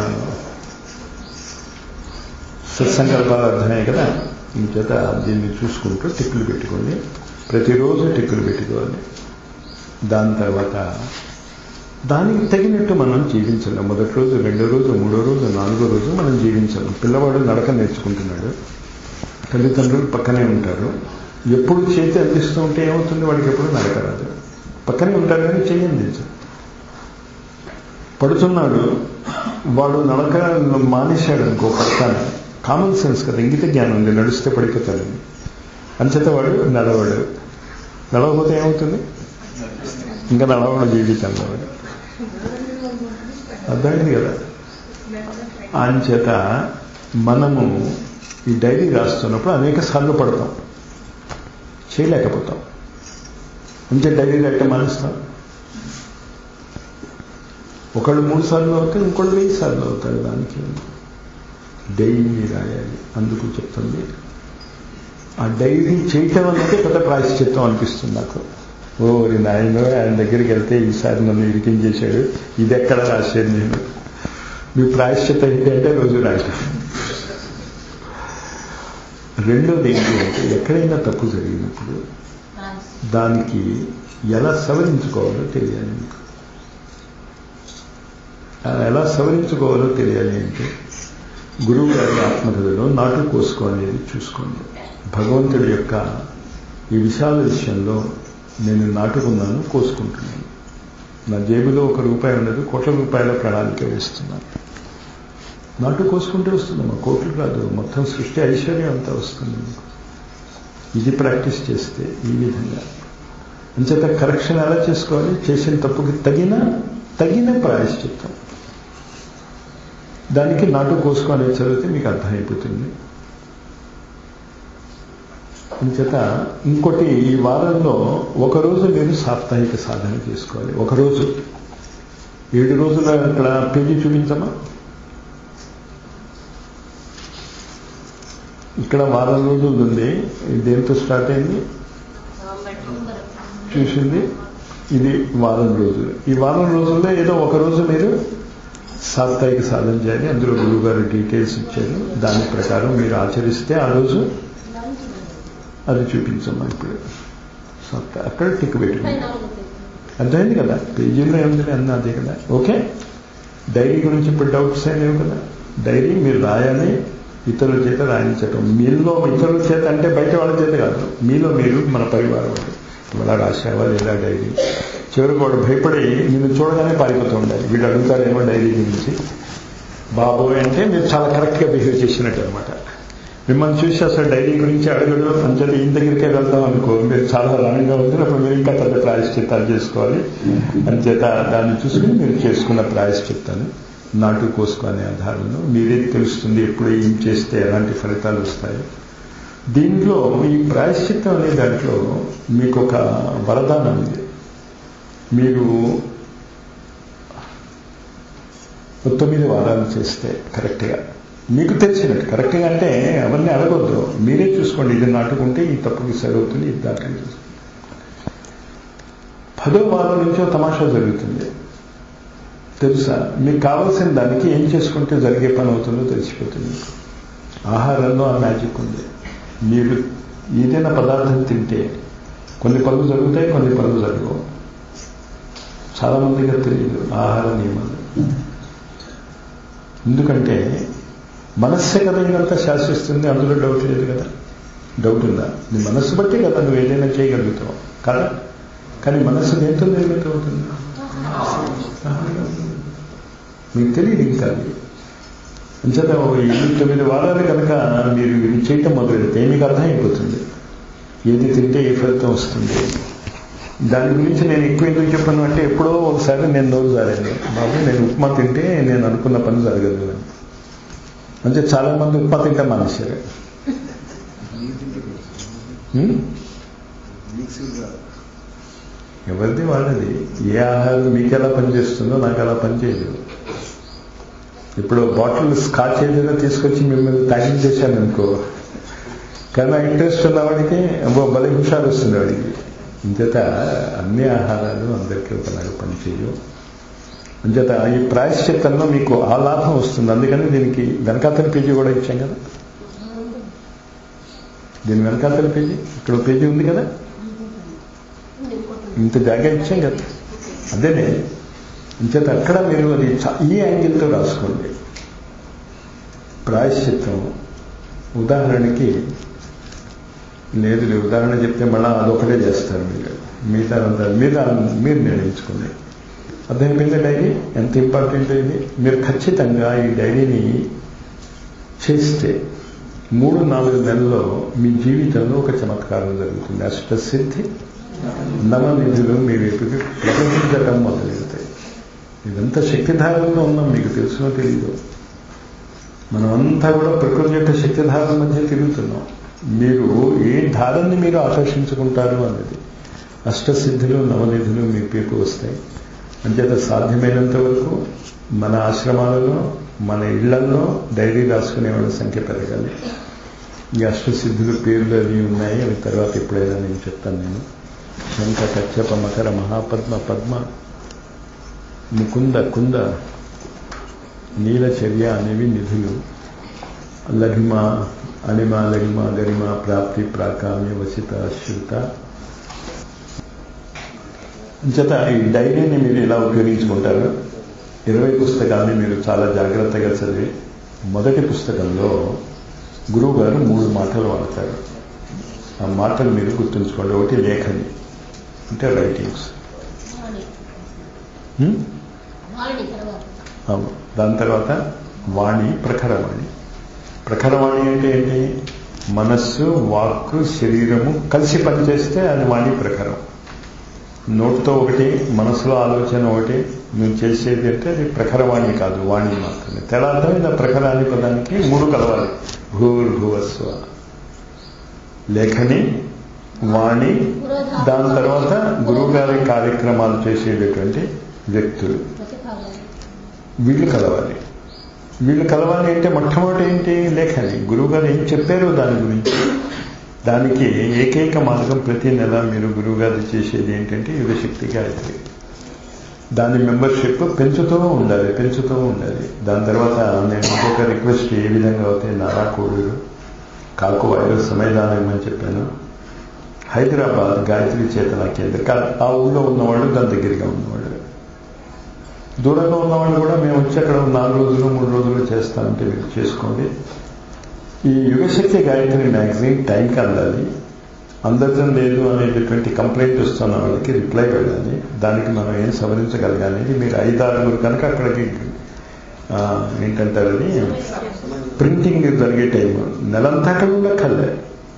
సత్సంకల్పాలు అర్థమయ్యాయి కదా ఇంచేత దీన్ని చూసుకుంటూ టిక్కులు పెట్టుకోండి ప్రతిరోజు టిక్కులు పెట్టుకోవాలి దాని తర్వాత దానికి తగినట్టు మనం జీవించాలి మొదటి రోజు రెండో రోజు మూడో రోజు నాలుగో రోజు మనం జీవించాలి పిల్లవాడు నడక నేర్చుకుంటున్నాడు తల్లిదండ్రులు పక్కనే ఉంటారు ఎప్పుడు చేతి అందిస్తూ ఉంటే ఏమవుతుంది వాడికి ఎప్పుడు నడక రాదు పక్కనే ఉంటారు కానీ చేయి అందించరు పడుతున్నాడు వాడు నడక మానేశాడు అనుకో పక్కన కామన్ సెన్స్ కదా ఇంగిత జ్ఞానం ఉంది నడిస్తే పడిపోతాడని అంచేత వాడు నడవడు నడవకపోతే ఏమవుతుంది ఇంకా నడవడం జీవితంలో వాడు అర్థమైంది కదా అంచేత మనము ఈ డైరీ రాస్తున్నప్పుడు అనేక సార్లు పడతాం చేయలేకపోతాం అంతే డైరీ రాయటం మానేస్తాం ఒకళ్ళు మూడు సార్లు అవుతారు ఇంకోళ్ళు వెయ్యి సార్లు అవుతారు దానికి డైరీ రాయాలి అందుకు చెప్తుంది ఆ డైరీ చేయటం అనేది పెద్ద ప్రాయశ్చిత్తం అనిపిస్తుంది నాకు ఓ నాయన ఆయన దగ్గరికి వెళ్తే ఈసారి నన్ను ఇరికించేశాడు ఇది ఎక్కడ రాసేది నేను మీ ప్రాయశ్చిత్తం ఏంటంటే రోజు రాయటం రెండోది ఏంటి అంటే ఎక్కడైనా తప్పు జరిగినప్పుడు దానికి ఎలా సవరించుకోవాలో తెలియాలి మీకు ఆ ఎలా సవరించుకోవాలో తెలియాలి అంటే గురువు గారి ఆత్మకథలో నాటు కోసుకో అనేది చూసుకోండి భగవంతుడి యొక్క ఈ విశాల విషయంలో నేను నాటుకున్నాను కోసుకుంటున్నాను నా జేబులో ఒక రూపాయి ఉండదు కోట్ల రూపాయల ప్రణాళిక వేస్తున్నాను నాటు కోసుకుంటూ వస్తుందమ్మా కోట్లు కాదు మొత్తం సృష్టి ఐశ్వర్యం అంతా వస్తుంది మీకు ఇది ప్రాక్టీస్ చేస్తే ఈ విధంగా అంచేత కరెక్షన్ ఎలా చేసుకోవాలి చేసిన తప్పుకి తగిన తగిన ప్రాయశ్చిత్తం దానికి నాటు కోసుకో అనేది చదివితే మీకు అర్థమైపోతుంది అంచేత ఇంకోటి ఈ వారంలో ఒకరోజు మీరు సాప్తాహిక సాధన చేసుకోవాలి ఒకరోజు ఏడు రోజుల అక్కడ పేజీ చూపించమా ఇక్కడ వారం రోజులు ఉంది ఇది దేంతో స్టార్ట్ అయింది చూసింది ఇది వారం రోజులు ఈ వారం రోజుల్లో ఏదో ఒక రోజు మీరు సాప్తాహిక సాధన చేయాలి అందులో గురువు గారు డీటెయిల్స్ ఇచ్చారు దాని ప్రకారం మీరు ఆచరిస్తే ఆ రోజు అది చూపించమ్మా ఇప్పుడు సప్తా అక్కడ టిక్ పెట్టుకోండి అర్థమైంది కదా పేజీలో ఏముంది అన్న అదే కదా ఓకే డైరీ గురించి ఇప్పుడు డౌట్స్ ఏం లేవు కదా డైరీ మీరు రాయాలి ఇతరుల చేత రాయించటం మీలో ఇతరుల చేత అంటే బయట వాళ్ళ చేత కాదు మీలో మీరు మన పరివారం వాళ్ళు ఇలా రాసావా లేదా డైరీ చివరికి వాడు భయపడి నిన్ను చూడగానే పారిపోతూ ఉండాలి వీడు అడుగుతారేమో డైరీ గురించి బాబోయ్ అంటే మీరు చాలా కరెక్ట్గా బిహేవ్ చేసినట్టు అనమాట మిమ్మల్ని చూసి అసలు డైరీ గురించి అడగడు అంచేత ఈయన దగ్గరికే వెళ్తాం అనుకో మీరు చాలా రాంగ్గా ఉంటుంది అప్పుడు మీరు ఇంకా పెద్ద ప్రాయశ్చిత్తాలు చేసుకోవాలి అంచేత దాన్ని చూసుకుని మీరు చేసుకున్న ప్రాయశ్చిత్తాలు నాటు కోసుకునే ఆధారంలో మీరే తెలుస్తుంది ఎప్పుడు ఏం చేస్తే ఎలాంటి ఫలితాలు వస్తాయో దీంట్లో ఈ ప్రాయశ్చిత్తం అనే దాంట్లో మీకు ఒక వరదానం ఉంది మీరు తొమ్మిది వారాలు చేస్తే కరెక్ట్గా మీకు తెలిసినట్టు కరెక్ట్గా అంటే అవన్నీ అడగొద్దు మీరే చూసుకోండి ఇది నాటుకుంటే ఈ తప్పుకి సరవుతుంది ఇది దాటుకుని చూసుకోండి పదో వారం నుంచో తమాషా జరుగుతుంది తెలుసా మీకు కావాల్సిన దానికి ఏం చేసుకుంటే జరిగే పని అవుతుందో తెలిసిపోతుంది మీకు ఆహారంలో ఆ మ్యాజిక్ ఉంది మీరు ఏదైనా పదార్థం తింటే కొన్ని పనులు జరుగుతాయి కొన్ని పనులు జరగవు చాలా మందిగా తెలియదు ఆహార నియమాలు ఎందుకంటే మనస్సే కదా ఇదంతా శాసిస్తుంది అందులో డౌట్ లేదు కదా డౌట్ ఉందా నీ మనస్సు బట్టి కదా నువ్వు ఏదైనా చేయగలుగుతావు కదా కానీ మనస్సు దేంతో నిర్మితం అవుతుంది మీకు తెలియదు ఇంకా అది అంచేత ఈ తొమ్మిది వారాలు కనుక మీరు ఇది చేయటం మొదలెడితే మీకు అర్థమైపోతుంది ఏది తింటే ఏ ఫలితం వస్తుంది దాని గురించి నేను ఎక్కువ ఎందుకు చెప్పాను అంటే ఎప్పుడో ఒకసారి నేను నోరు జారాను బాబు నేను ఉప్మా తింటే నేను అనుకున్న పని జరగదు అని అంటే చాలా మంది ఉప్మా తింటే మానేశారు హ్మ్? ఎవరిది వాళ్ళది ఏ ఆహారం మీకు ఎలా పనిచేస్తుందో నాకు ఎలా పనిచేయదు ఇప్పుడు బాటిల్ స్కాచ్ ఏదైనా తీసుకొచ్చి మిమ్మల్ని తాగింగ్ చేశాను అనుకో కానీ ఆ ఇంట్రెస్ట్ ఉన్నవాడికి అబ్బో భలే హుషారు వస్తుంది వాడికి అంచేత అన్ని ఆహారాలు అందరికీ ఒకలాగా పనిచేయవు అంచేత ఈ ప్రాయశ్చిత్తంలో మీకు ఆ లాభం వస్తుంది అందుకని దీనికి వెనకాతల పేజీ కూడా ఇచ్చాం కదా దీని వెనకాతల పేజీ ఇక్కడ ఒక పేజీ ఉంది కదా ఇంత జాగా ఇచ్చాం కదా అదేనే అంచేత అక్కడ మీరు అది చ- ఈ యాంగిల్తో రాసుకోండి ప్రాయశ్చిత్తం ఉదాహరణకి లేదు లేదు ఉదాహరణ చెప్తే మళ్ళీ అదొకటే చేస్తారు మీరు మిగతా అంతా మీద మీరు నిర్ణయించుకోండి అర్థమైపోయింది డైరీ ఎంత ఇంపార్టెంట్ ఇది మీరు ఖచ్చితంగా ఈ డైరీని చేస్తే మూడు నాలుగు నెలల్లో మీ జీవితంలో ఒక చమత్కారం జరుగుతుంది అష్టసిద్ధి నవనిధులు మీ వైపుకి ప్రవహించడం మొదలెడతాయి ఇదంతా శక్తిధారంలో ఉన్నాం మీకు తెలుసునో తెలీదు మనం అంతా కూడా ప్రకృతి యొక్క శక్తిధారం మధ్య తిరుగుతున్నాం మీరు ఏ ధారాన్ని మీరు ఆకర్షించుకుంటారు అన్నది అష్టసిద్ధులు నవనిధులు మీ పేపు వస్తాయి అంచేత సాధ్యమైనంత వరకు మన ఆశ్రమాలలో మన ఇళ్లలో డైరీ రాసుకునే వాళ్ళ సంఖ్య పెరగాలి ఈ అష్టసిద్ధులు పేర్లు అవి ఉన్నాయి అవి తర్వాత ఎప్పుడైనా నేను చెప్తాను నేను శంఖ కచ్చప మకర మహాపద్మ పద్మ ముకుంద కుంద నీలచర్య అనేవి నిధులు లఘిమ అణిమ లఘిమ గరిమ ప్రాప్తి ప్రాకామ్య వసిత శృత అంచేత ఈ డైరీని మీరు ఎలా ఉపయోగించుకుంటారు ఇరవై పుస్తకాన్ని మీరు చాలా జాగ్రత్తగా చదివి మొదటి పుస్తకంలో గురువు గారు మూడు మాటలు వాడతారు ఆ మాటలు మీరు గుర్తుంచుకోండి ఒకటి లేఖని అంటే రైటింగ్స్ వాణి హ్మ్? వాణి తర్వాత అవును దాని తర్వాత వాణి ప్రఖరవాణి ప్రఖరవాణి అంటే ఏంటి మనస్సు వాక్కు శరీరము కలిసి పనిచేస్తే అది వాణి ప్రఖరం నోటితో ఒకటి మనసులో ఆలోచన ఒకటి నువ్వు చేసేది అంటే అది ప్రఖరవాణి కాదు వాణి మాత్రమే తెలా అర్థమైంది ఆ ప్రఖరాని పదానికి మూడు కలవాలి భూర్భువస్వ లేఖని వాణి దాని తర్వాత గురువు గారి కార్యక్రమాలు చేసేటటువంటి వ్యక్తులు ప్రతిపాదన వీళ్ళు కలవాలి వీళ్ళు కలవాలి అంటే మొట్టమొదటి ఏంటి లేఖని గురువు గారు ఏం చెప్పారో దాని గురించి దానికి ఏకైక మార్గం ప్రతి నెల మీరు గురువు గారు చేసేది ఏంటంటే యుగశక్తి గాయత్రి దాని మెంబర్షిప్ పెంచుతూ ఉండాలి పెంచుతూ ఉండాలి దాని తర్వాత నేను ఇంకొక రిక్వెస్ట్ ఏ విధంగా అవుతాయి నారా కోడూరు కాకు వాయు సమయదానం అని చెప్పాను హైదరాబాద్ గాయత్రి చేతన కేంద్ర ఆ ఊళ్ళో ఉన్నవాళ్ళు దాని దగ్గరగా ఉన్నవాళ్ళు దూరంగా ఉన్నవాళ్ళు కూడా మేము వచ్చి అక్కడ నాలుగు రోజులు మూడు రోజులు చేస్తామంటే మీరు చేసుకోండి ఈ యుగశక్తి గాయత్రి మ్యాగజైన్ టైంకి అందాలి అందజం లేదు అనేటటువంటి కంప్లైంట్ వస్తున్న వాళ్ళకి రిప్లై వెళ్ళాలి దానికి మనం ఏం సవరించగలగాలి మీరు ఐదారుగురు కనుక అక్కడికి ఆ, ఏంటంటారు అది ప్రింటింగ్ జరిగే టైం నెలంతా అక్కడ ఉండక్కర్లే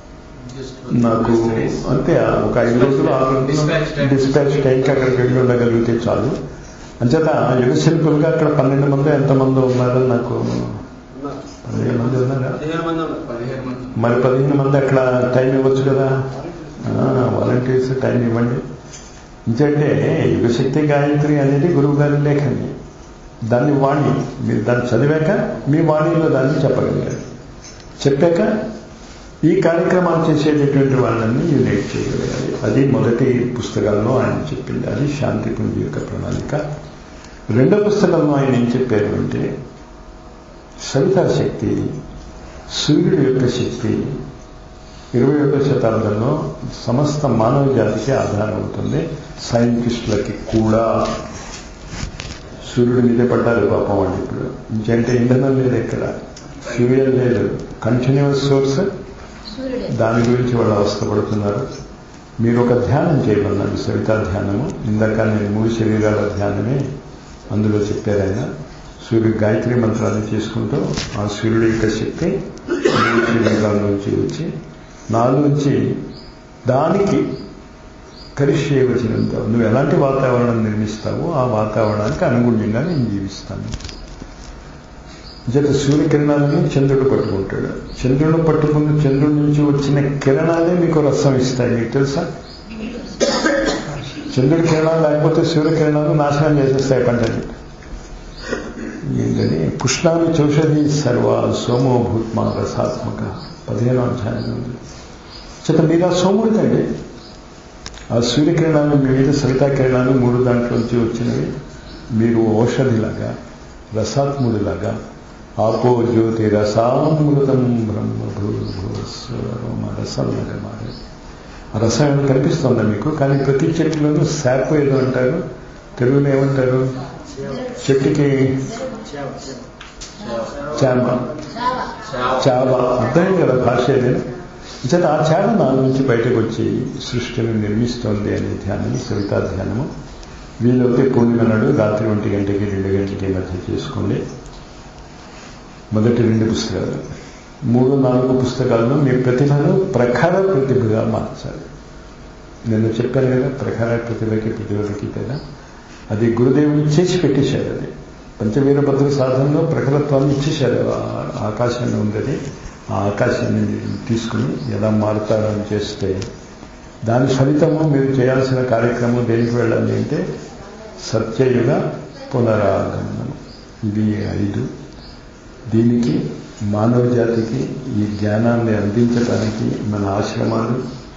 నాకు అంతే ఒక ఐదు రోజులు ఆరు Dispatch రోజులు time. డిస్పాచ్ టైంకి అక్కడికి వెళ్ళి ఉండగలిగితే చాలు అంచేత యుగ శిల్పులుగా అక్కడ పన్నెండు మంది ఎంతమంది ఉన్నారో నాకు పదిహేను మంది ఉన్నారా పదిహేను మంది ఉన్నారు పదిహేను మంది మరి పదిహేను మంది అక్కడ టైం ఇవ్వచ్చు కదా వాలంటీర్స్ టైం ఇవ్వండి ఎందుకంటే యుగశక్తి గాయత్రి అనేది గురువు గారి లేఖని దాన్ని వాణి మీరు దాన్ని చదివాక మీ వాణిలో దాన్ని చెప్పగలిగారు చెప్పాక ఈ కార్యక్రమాలు చేసేటటువంటి వాళ్ళని యునైట్ చేయగలగాలి అది మొదటి పుస్తకాల్లో ఆయన చెప్పింది అది శాంతి పుంజి యొక్క ప్రణాళిక రెండో పుస్తకంలో ఆయన ఏం చెప్పారు అంటే సవితా శక్తి సూర్యుడి యొక్క శక్తి ఇరవై ఒకటో శతాబ్దంలో సమస్త మానవ జాతికి ఆధారం అవుతుంది సైంటిస్టులకి కూడా సూర్యుడి మీదే పడ్డారు పాపం వాళ్ళు ఇప్పుడు ఇంకంటే ఇంధనం లేదు ఎక్కడ ఫ్యూయల్ లేదు కంటిన్యూస్ సోర్స్ సూర్యుడే దాని గురించి వాళ్ళు అవస్థపడుతున్నారు మీరు ఒక ధ్యానం చేయమన్నారు సవితా ధ్యానము ఇందాక నేను మూడు శరీరాల ధ్యానమే అందులో చెప్పారు ఆయన సూర్యుడు గాయత్రి మంత్రాన్ని చేసుకుంటూ ఆ సూర్యుడి యొక్క శక్తి మూడు శరీరాల నుంచి వచ్చి నాలోంచి దానికి కరిష్యే వచ్చినంత నువ్వు ఎలాంటి వాతావరణం నిర్మిస్తావో ఆ వాతావరణానికి అనుగుణ్యంగా నేను జీవిస్తాను జత సూర్యకిరణాలని చంద్రుడు పట్టుకుంటాడు చంద్రుడు పట్టుకున్న చంద్రుడి నుంచి వచ్చిన కిరణాలే మీకు రసం ఇస్తాయి మీకు తెలుసా చంద్రుడి కిరణాలు లేకపోతే సూర్యకిరణాలు నాశనం చేసేస్తాయి పంటని ఏంటని పుష్ణామి చౌషధి సర్వ సోమో భూత్మా రసాత్మక పదిహేను అధ్యాయం ఉంది చేత మీరు ఆ సోముడికండి ఆ సూర్యకిరణాలు మీ మీద సవితా కిరణాలు మూడు దాంట్లోంచి వచ్చినవి మీరు ఔషధిలాగా రసాత్ముడిలాగా ఆపో జ్యోతి రసామృతం బ్రహ్మ భూమ రసాలుగా మారే ఆ రసం ఏమైనా కనిపిస్తుందా మీకు కానీ ప్రతి చెట్టులోనూ శాప్ ఏదో అంటారు తెలుగులో ఏమంటారు చెట్టుకి చామ చావా చావ అర్థం కదా భాష ఏదైనా చేత ఆ చావ నా నుంచి బయటకు వచ్చి సృష్టిని నిర్మిస్తోంది అనే ధ్యానం సవితా ధ్యానము వీలైతే పూర్ణిమ నాడు రాత్రి ఒంటి గంటకి రెండు గంటలకి మధ్య చేసుకోండి మొదటి రెండు పుస్తకాలు మూడు నాలుగు పుస్తకాలను మీ ప్రతిభను ప్రఖర ప్రతిభగా మార్చాలి నేను చెప్పాను కదా ప్రఖర ప్రతిభకి ప్రతిభకి కదా అది గురుదేవుడు చేసి పెట్టేశారు అది పంచవీరభద్ర సాధనలో ప్రఖరత్వాన్ని ఇచ్చేశారు ఆ ఆకాశాన్ని ఉందని ఆ ఆకాశాన్ని తీసుకుని ఎలా మారుతారని చేస్తే దాని ఫలితము మీరు చేయాల్సిన కార్యక్రమం దేనికి వెళ్ళాలి అంటే సత్యయుగ పునరాగమనం ఇది ఐదు దీనికి మానవ జాతికి ఈ జ్ఞానాన్ని అందించడానికి మన ఆశ్రమాలు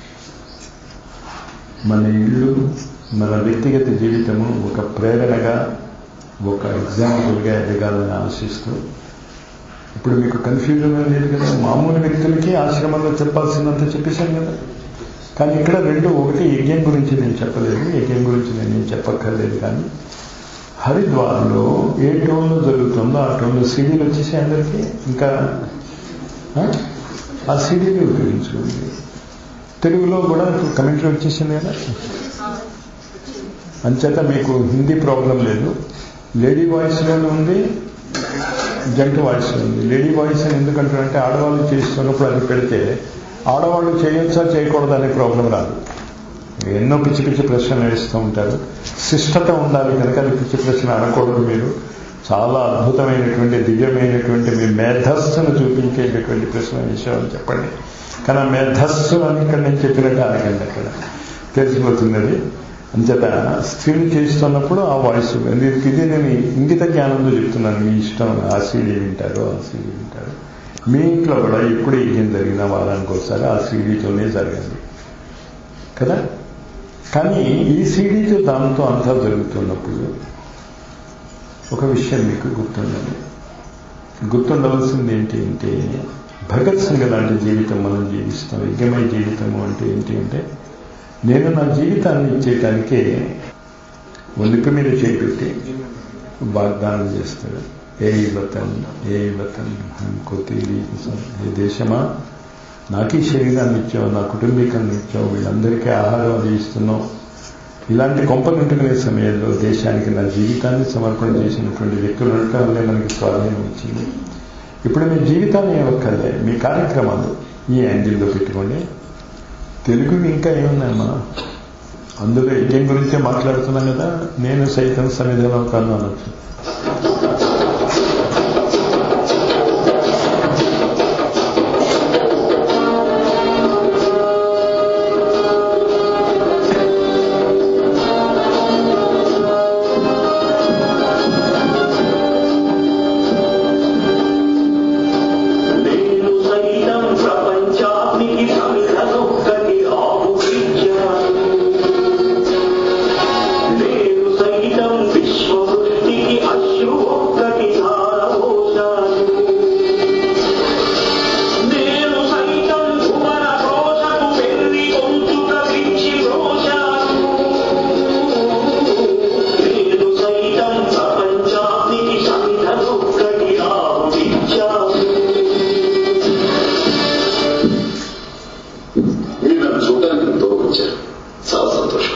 మన ఇళ్ళు మన వ్యక్తిగత జీవితము ఒక ప్రేరణగా ఒక ఎగ్జాంపుల్గా ఎదగాలని ఆశిస్తూ ఇప్పుడు మీకు కన్ఫ్యూజన్ లేదు కదా మామూలు వ్యక్తులకి ఆశ్రమంలో చెప్పాల్సినంత చెప్పేశాను కదా కానీ ఇక్కడ రెండు ఒకటి యజ్ఞం గురించి నేను చెప్పలేదు యజ్ఞం గురించి నేను ఏం చెప్పక్కర్లేదు కానీ హరిద్వార్లో ఏ టోన్లో జరుగుతుందో ఆ టోన్లో సీడీలు వచ్చేసి అందరికీ ఇంకా ఆ? ఆ సీడీలు ఉపయోగించుకోండి తెలుగులో కూడా కమెంటరీ వచ్చేసింది కదా అంచేత మీకు హిందీ ప్రాబ్లం లేదు లేడీ వాయిస్లోనే ఉంది జంట వాయిస్లో ఉంది లేడీ వాయిస్ అని ఎందుకంటారంటే ఆడవాళ్ళు చేస్తున్నప్పుడు అది పెడితే ఆడవాళ్ళు చేయొచ్చా చేయకూడదు అనే ప్రాబ్లం రాదు ఎన్నో పిచ్చి పిచ్చి ప్రశ్నలు వేస్తూ ఉంటారు శిష్టత ఉండాలి కనుక అది పిచ్చి ప్రశ్న అనకూడదు మీరు చాలా అద్భుతమైనటువంటి దివ్యమైనటువంటి మీ మేధస్సును చూపించేటటువంటి ప్రశ్న వేసామని చెప్పండి కానీ ఆ మేధస్సు అని ఇక్కడ నేను చెప్పినట్టు అనకండి అక్కడ తెలిసిపోతుంది అది అంచేత స్ట్రీమ్ చేస్తున్నప్పుడు ఆ వాయిస్ దీనికి ఇది నేను ఇంగిత జ్ఞానంలో చెప్తున్నాను మీ ఇష్టం ఆ సీడీ వింటారు ఆ సీడీ వింటారు మీ ఇంట్లో కూడా ఎప్పుడు ఏం జరిగినా వారానికి ఒకసారి ఆ సీడీతోనే జరగండి కదా కానీ ఈ సీడీతో దాంతో అంతా జరుగుతున్నప్పుడు ఒక విషయం మీకు గుర్తుండాలి గుర్తుండవలసింది ఏంటి అంటే భగత్ సింగ్ లాంటి జీవితం మనం జీవిస్తాం యజ్ఞమయ జీవితము అంటే ఏంటి అంటే నేను నా జీవితాన్ని ఇచ్చేయటానికే ఒలిపి మీద చేపెట్టి వాగ్దానం చేస్తాడు ఏ వతన్ ఏ వతన్ హంకో తేరీ ఏ దేశమా నాకు ఈ శరీరాన్ని ఇచ్చావు నా కుటుంబీకాన్ని ఇచ్చావు వీళ్ళందరికీ ఆహారం అది ఇస్తున్నావు ఇలాంటి కొంపగింటుకునే సమయంలో దేశానికి నా జీవితాన్ని సమర్పణ చేసినటువంటి వ్యక్తులు ఉండటం వల్లే మనకి స్వాధీనం వచ్చింది ఇప్పుడు మీ జీవితాన్ని ఏమక్కర్లే మీ కార్యక్రమాలు ఈ యాంగిల్లో పెట్టుకోండి తెలుగుకి ఇంకా ఏమున్నాయమ్మా అందులో యజ్ఞం గురించే మాట్లాడుతున్నాం కదా నేను సైతం సన్నిధిలో కాను అనొచ్చు నేను సైతం ప్రపంచానికి సమిధనొక్కటి ఆవుపించాను నేను సైతం విశ్వవృష్టికి అశ్రు ఒక్కటి ధారపోశాను నేను సైతం భువన రోషకు వెర్రి గొంతుక విచ్చి రోషాను నేను సైతం ప్రపంచానికి సమిధనొక్కటి ఆవుపించాను మీరు నన్ను చూడడానికి ఎంతో వచ్చారు చాలా సంతోషం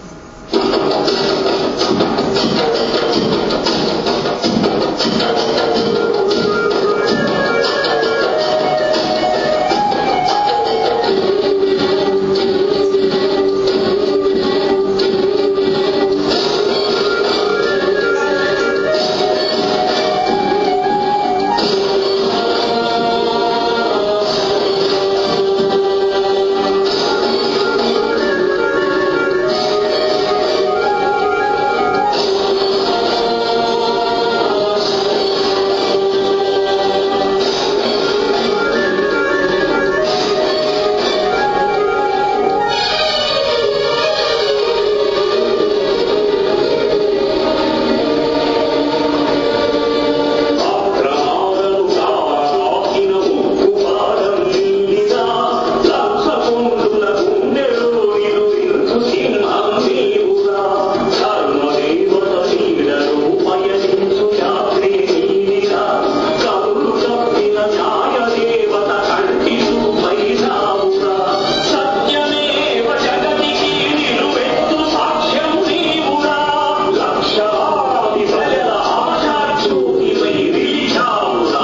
ఆక్రమాలను కాకిన ఉక్కుపాదం నిండినా లక్షకుండున గుండెలో ఇరువిందు సింహం నీవురా ధర్మదేవత నీడలో పయనించు యాత్రి నీడినా కరులు తప్పిన న్యాయదేవత కంటి చూపైనావురా సత్యమేవ జగతికి నిలువెత్తు సాక్ష్యం నీవురా లక్షలాది ప్రజల ఆశాజ్యోతిపై నిలిచావురా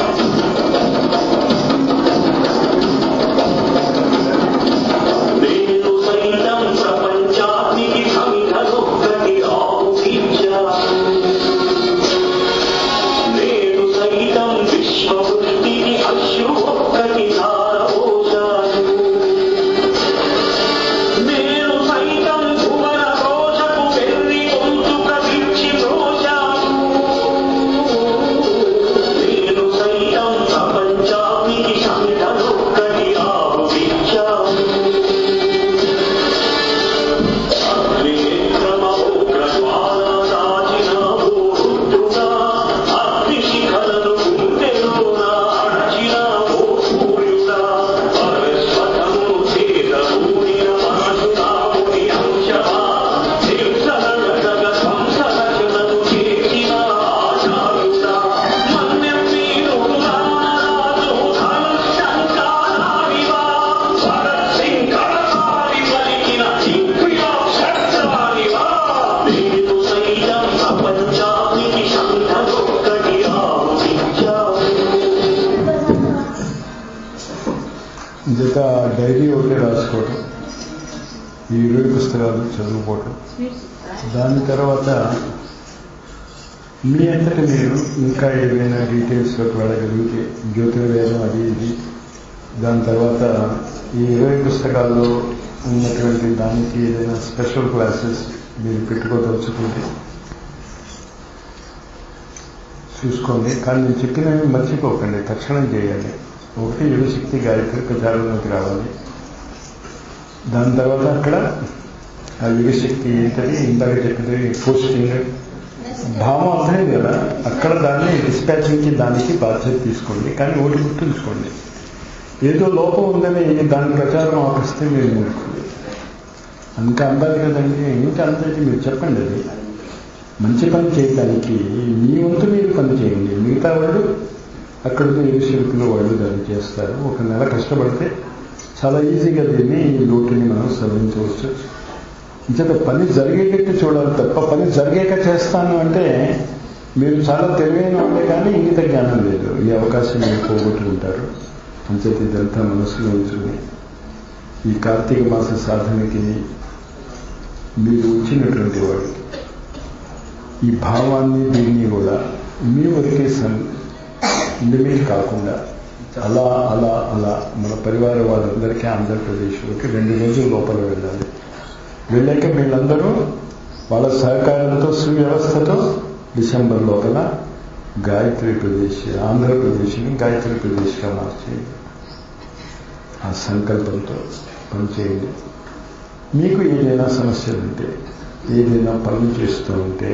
నేను సైతం ప్రపంచానికి సమిధనొక్కటి ఆవుపించాను నేను సైతం విశ్వవృష్టికి అశ్రు ఒక్కటి ధారపోశాను నేను సైతం భువన రోషకు వెర్రి గొంతుక విచ్చి రోషాను నేను సైతం ప్రపంచానికి సమిధనొక్కటి ఆవుపించాను జత డైరీ ఒకటి రాసుకోవటం ఈ ఇరవై పుస్తకాలు చదువుకోవటం దాని తర్వాత మీ అంతటి మీరు ఇంకా ఏదైనా డీటెయిల్స్లోకి వెళ్ళగలిగితే జ్యోతిర్వేదం అది ఇది దాని తర్వాత ఈ ఇరవై పుస్తకాల్లో ఉన్నటువంటి దానికి ఏదైనా స్పెషల్ క్లాసెస్ మీరు పెట్టుకోదలుచుకుంటే చూసుకోండి కానీ నేను చెప్పినవి మర్చిపోకండి తక్షణం చేయాలి ఒకటి యువశక్తి గాయత్రి ప్రచారంలోకి రావాలి దాని తర్వాత అక్కడ ఆ యువశక్తి ఏంటది ఇందాక చెప్పినది పోస్టింగ్ భావం అర్థం కదా అక్కడ దాన్ని డిస్పాచింగ్కి దానికి బాధ్యత తీసుకోండి కానీ ఒకటి గుర్తుంచుకోండి ఏదో లోపం ఉందని దాని ప్రచారం ఆపిస్తే మీరు మూర్ఖులు అంత అందాలి కదండి ఇంకా అంతటి మీరు చెప్పండి అది మంచి పని చేయడానికి మీ వంతు మీరు పని చేయండి మిగతా వాళ్ళు అక్కడ ఏ శిల్పులు వాళ్ళు దాన్ని చేస్తారు ఒక నెల కష్టపడితే చాలా ఈజీగా దీన్ని ఈ లోటుని మనం సవరించవచ్చు ఇంచేత పని జరిగేటట్టు చూడాలి తప్ప పని జరిగాక చేస్తాను అంటే మీరు చాలా తెలివైన వాళ్ళే కానీ ఇంగిత జ్ఞానం లేదు ఈ అవకాశం మీరు పోగొట్టుకుంటారు అంచేత ఇదంతా మనసులో ఉంచుకుని ఈ కార్తీక మాస సాధనకి మీరు వచ్చినటువంటి వాడు ఈ భావాన్ని దీన్ని కూడా మీ వరకే సం లిమిట్ కాకుండా అలా అలా అలా మన పరివార వాళ్ళందరికీ ఆంధ్రప్రదేశ్లోకి రెండు రోజుల లోపల వెళ్ళాలి వెళ్ళాక వీళ్ళందరూ వాళ్ళ సహకారంతో సువ్యవస్థతో డిసెంబర్ లోపల గాయత్రి ప్రదేశ్ ఆంధ్రప్రదేశ్ని గాయత్రి ప్రదేశ్గా మార్చేయండి ఆ సంకల్పంతో పనిచేయండి మీకు ఏదైనా సమస్యలు ఉంటే ఏదైనా పనులు చేస్తూ ఉంటే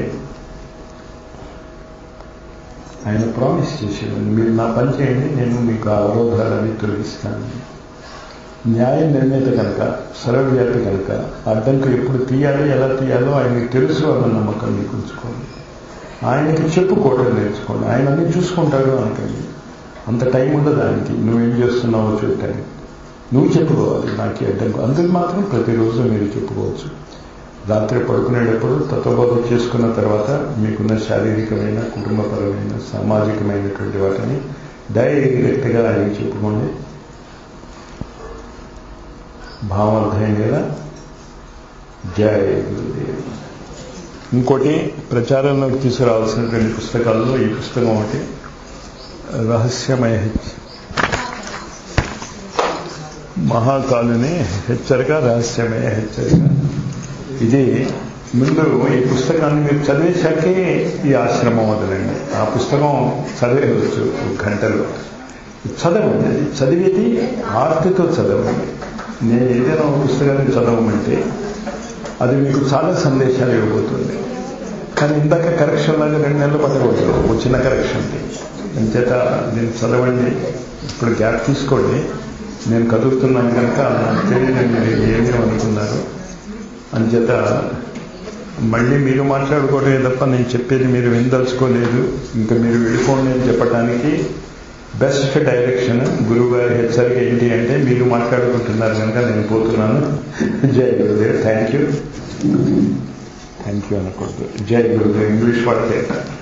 ఆయన ప్రామిస్ చేశాడు మీరు నా పని చేయండి నేను మీకు ఆ అవరోధాలన్నీ తొలగిస్తాను న్యాయ నిర్ణేత కనుక సర్వవ్యాప్తి కనుక అడ్డంకు ఎప్పుడు తీయాలి ఎలా తీయాలో ఆయనకి తెలుసు అన్న నమ్మకం మీకు ఉంచుకోండి ఆయనకి చెప్పుకోవడం నేర్చుకోండి ఆయన అన్ని చూసుకుంటాడు అనుకోండి అంత టైం ఉండదు ఆయనకి నువ్వేం చేస్తున్నావో చూడటానికి నువ్వు చెప్పుకోవాలి నాకు అడ్డంకు అందుకు మాత్రం ప్రతిరోజు మీరు చెప్పుకోవచ్చు రాత్రి పడుకునేటప్పుడు తత్వబోధ చేసుకున్న తర్వాత మీకున్న శారీరకమైన కుటుంబపరమైన సామాజికమైనటువంటి వాటిని డైరెక్ట్గా ఆయనకి చెప్పుకోండి భావం అర్థం కదా జయ గురుదేవ్ ఇంకోటి ప్రచారంలోకి తీసుకురావాల్సినటువంటి పుస్తకాల్లో ఈ పుస్తకం ఒకటి రహస్యమయ హెచ్చ- మహాకాలుని హెచ్చరిక రహస్యమయ హెచ్చరిక ఇది ముందు ఈ పుస్తకాన్ని మీరు చదివేశాకే ఈ ఆశ్రమం వదలండి ఆ పుస్తకం చదివేయవచ్చు ఒక గంటలో చదవండి అది చదివేది ఆర్తితో చదవండి నేను ఏదైనా ఒక పుస్తకాన్ని చదవమంటే అది మీకు చాలా సందేశాలు ఇవ్వబోతుంది కానీ ఇందాక కరెక్షన్ లాగా రెండు నెలలు పట్టకూడదు ఒక చిన్న కరెక్షన్కి అంచేత నేను చదవండి ఇప్పుడు గ్యాప్ తీసుకోండి నేను కదులుతున్నాను కనుక నాకు తెలియదు మీరు ఏమీ అనుకున్నారు అంచేత మళ్ళీ మీరు మాట్లాడుకోవడమే తప్ప నేను చెప్పేది మీరు వినదలుచుకోలేదు ఇంకా మీరు వెళ్ళిపోండి అని చెప్పడానికి బెస్ట్ డైరెక్షన్ గురువు గారి హెచ్చరిక ఏంటి అంటే మీరు మాట్లాడుకుంటున్నారు కనుక నేను పోతున్నాను జై Gurudev thank you thank you అనకూడదు జై గురుదేవ్ ఇంగ్లీష్ వాడితే